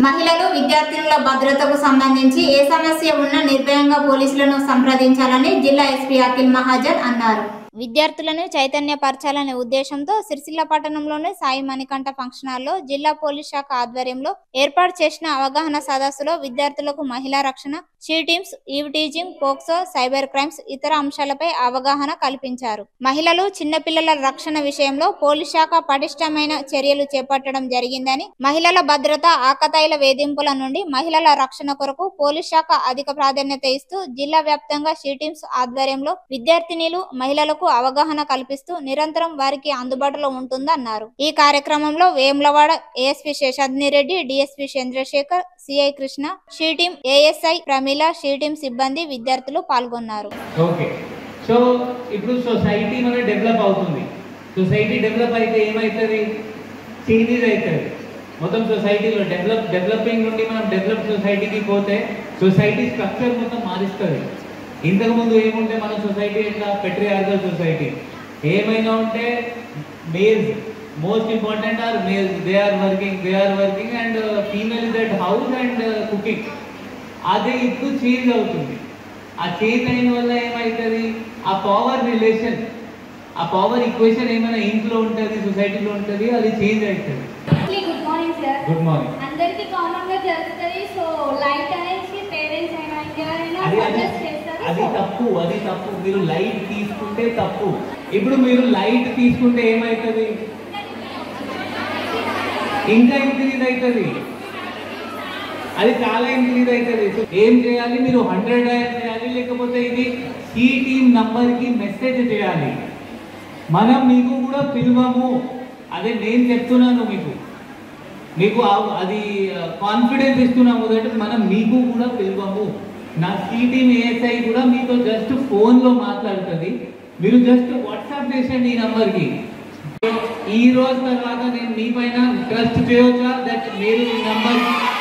మహిళలు విద్యార్థినుల భద్రతకు సంబంధించి ఏ సమస్య ఉన్నా నిర్భయంగా పోలీసులను సంప్రదించాలని జిల్లా ఎస్పీ అఖిల్ మహాజన్ అన్నారు విద్యార్థులను చైతన్యపరచాలనే ఉద్దేశంతో సిరిసిల్ల పట్టణంలోని సాయి మణికంఠ ఫంక్షన్ హాల్లో జిల్లా పోలీస్ శాఖ ఆధ్వర్యంలో ఏర్పాటు చేసిన అవగాహన సదస్సులో విద్యార్థులకు మహిళా రక్షణ she teams eve teasing POCSO cyber crimes ఇతర అంశాలపై అవగాహన కల్పించారు మహిళలు చిన్నపిల్లల రక్షణ విషయంలో పోలీస్ శాఖ పటిష్టమైన చర్యలు చేపట్టడం జరిగిందని మహిళల భద్రత ఆకతాయిల వేధింపుల నుండి మహిళల రక్షణ కొరకు పోలీస్ శాఖ అధిక ప్రాధాన్యత ఇస్తూ జిల్లా వ్యాప్తంగా షీ టీమ్స్ ఆధ్వర్యంలో విద్యార్థినిలు మహిళలకు అవగాహన కల్పిస్తూ నిరంతరం వారికి అందుబాటులో ఉంటుందన్నారు ఈ కార్యక్రమంలో Vemulawada ASP Seshadri Reddy DSP Chandrasekhar CI Krishna she team ASI Pramila she team సిబ్బంది విద్యార్థులు పాల్గొన్నారు ఓకే సో ఇప్పుడు సొసైటీ మన డెవలప్ అవుతుంది సొసైటీ డెవలప్ అయితే ఏమవుతుంది చేంజెస్ అవుతుంది మొత్తం సొసైటీలో డెవలప్ డెవలపింగ్ నుండి మనం డెవలప్ సొసైటీకి పోతే సొసైటీ స్ట్రక్చర్ మొత్తం మారుస్తుంది ఇంతకుముందు ఏముంటే మన సొసైటీ ఎట్లా పెట్రియార్కల్ సొసైటీ ఏమైనా ఉంటే males most important are males they are working they are working and female is that house and cooking అదే ఇప్పుడు చేంజ్ అవుతుంది ఆ చేంజ్ అయిన వల్ల ఏమవుతుంది ఆ పవర్ రిలేషన్ ఆ పవర్ ఈక్వేషన్ ఏమైనా ఇంట్లో ఉంటుంది సొసైటీలో ఉంటుంది అది చేంజ్ అవుతుంది good morning sir good morning అందరికి కామన్ గా జరుగుతుంది సో లైట్ అనేది పేరెంట్స్ అయినా ఎవరైనా అది అది సజెస్ట్ చేస్తారు అది So, తప్పు అది తప్పు మీరు లైట్ తీసుకుంటే తప్పు ఇప్పుడు మీరు లైట్ తీసుకుంటే ఏమవుతుంది ఇంకా ఇంక్రీజ్ అవుతుంది అది చాలా ఇంక్రీజ్ అవుతుంది సో ఏం చేయాలి మీరు హండ్రెడ్ డయల్ చేయాలి లేకపోతే ఇది ఈ టీమ్ నంబర్ కి మెసేజ్ చేయాలి మనం మీకు కూడా పిలువము అదే నేను చెప్తున్నాను మీకు మీకు ఆ- అది కాన్ఫిడెన్స్ ఇస్తున్నాము అంటే మనం మీకు కూడా పిలవము నా టీమ్ ఏఎస్ఐ కూడా మీతో జస్ట్ ఫోన్లో మాట్లాడుతుంది మీరు జస్ట్ వాట్సాప్ చేసండి ఈ నంబర్కి ఈ రోజు తర్వాత నేను మీ పైన ట్రస్ట్ చేయవచ్చా దట్ మీరు ఈ నంబర్